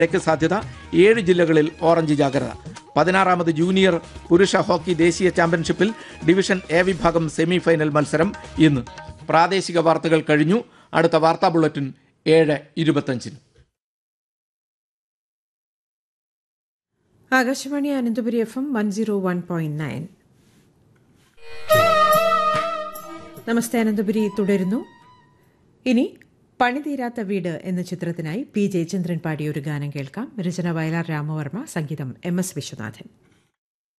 മഴയ്ക്ക് സാധ്യത ഏഴ് ജില്ലകളിൽ ഓറഞ്ച് ജാഗ്രത പതിനാറാമത് ജൂനിയർ പുരുഷ ഹോക്കി ദേശീയ ചാമ്പ്യൻഷിപ്പിൽ ഡിവിഷൻ എ വിഭാഗം സെമി ഫൈനൽ മത്സരം ഇന്ന് പ്രാദേശിക വാർത്തകൾ കഴിഞ്ഞു അടുത്ത വാർത്താ ബുള്ളറ്റിൻ ഏഴ് ഇരുപത്തഞ്ചിന് Akashvani Ananthapuri F M one zero one point nine നമസ്തേ അനന്തപുരി തുടരുന്നു ഇനി പണിതീരാത്ത വീട് എന്ന ചിത്രത്തിനായി പി ജയചന്ദ്രൻ പാടിയ ഒരു ഗാനം കേൾക്കാം രചന വയലാർ രാമവർമ്മ സംഗീതം എം എസ് വിശ്വനാഥൻ